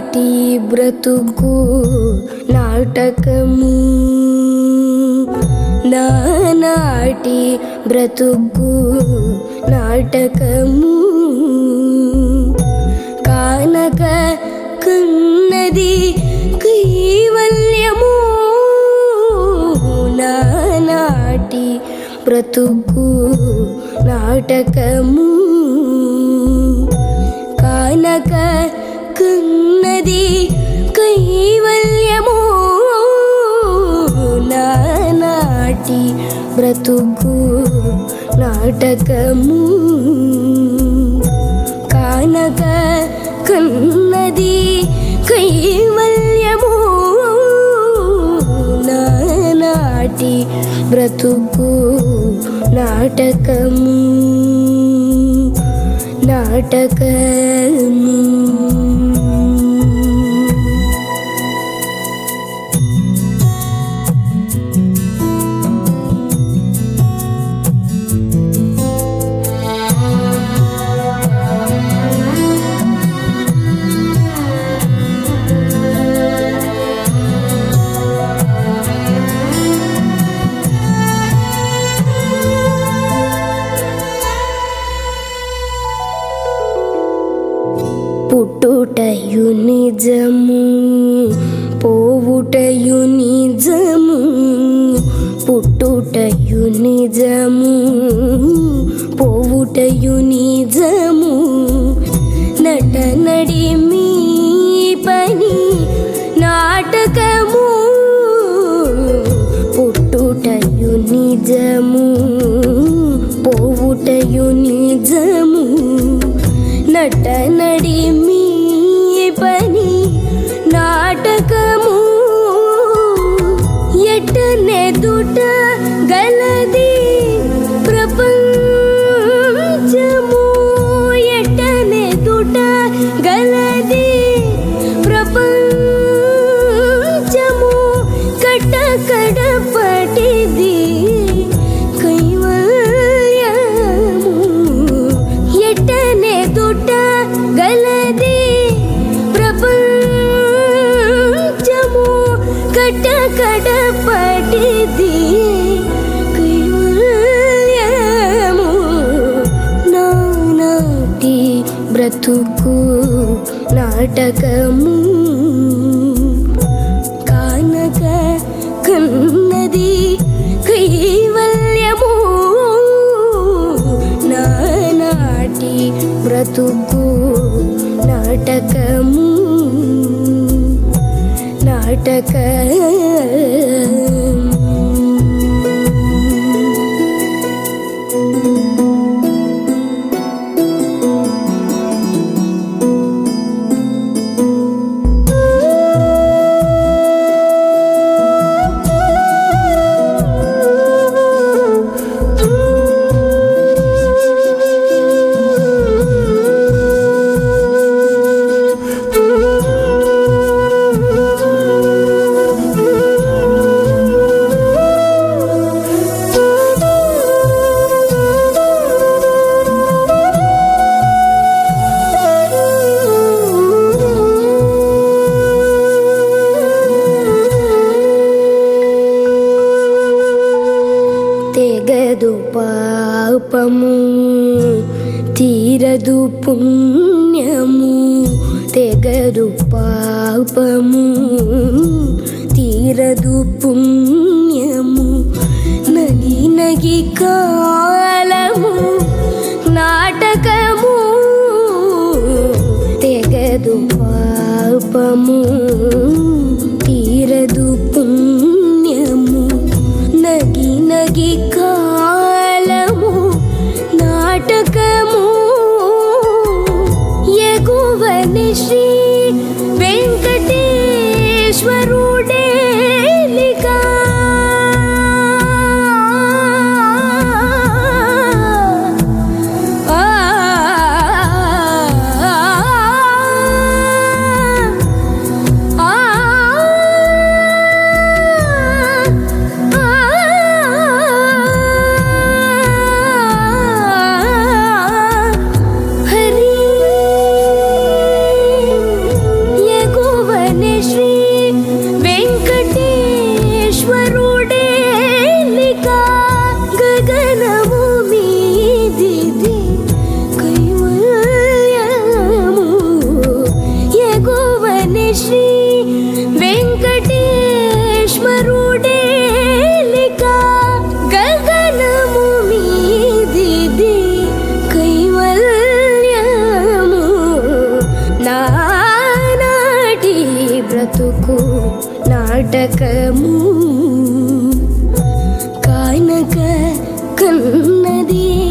నానాటి బ్రతుకు నాటకము నానాటి బ్రతుకు నాటకము కానక కన్నది కైవల్యము నానాటి బ్రతుకు నాటకము కానక కన్నది కైవల్యము నానాటి బ్రతుకు నాటకము కానక కన్నది కైవల్యము నానాటి బ్రతుకు నాటకము నాటకము పుట్టుటయు నిజము పోవుటయు నిజము పుట్టుటయు నిజము పోవుటయు నిజము నట నడి మీ పని నాటకము పుట్టుటయు నిజము పోవుటయు నిజము నట నడి మీ పని నాటకము ఎటనెదుట గలది ప్రపంచము ఎటనెదుట గలది ప్రపంచము కట్ట కడపటిది కైవల్యము ఎటనెదుట గలది ప్రపంచము కట్ట కడపటిది కైవల్యము నానాటి బ్రతుకు నాటకము కానక కన్నది కైవల్యము నానాటి బ్రతుకు నాటకము నాటక తెగదు పాపము తీరదు పుణ్యము తెగదు పాపము తీరదు పుణ్యము నగి నగి కాలము నాటకము తెగదు పాపము తీరదు పుణ్యము నగి నగి కాలము నాటకము ఎగువని శ్రీ వెంకటేశ్వరుడేలికా ఆ ఆ బ్రతుకు నాటకము కానక కన్నది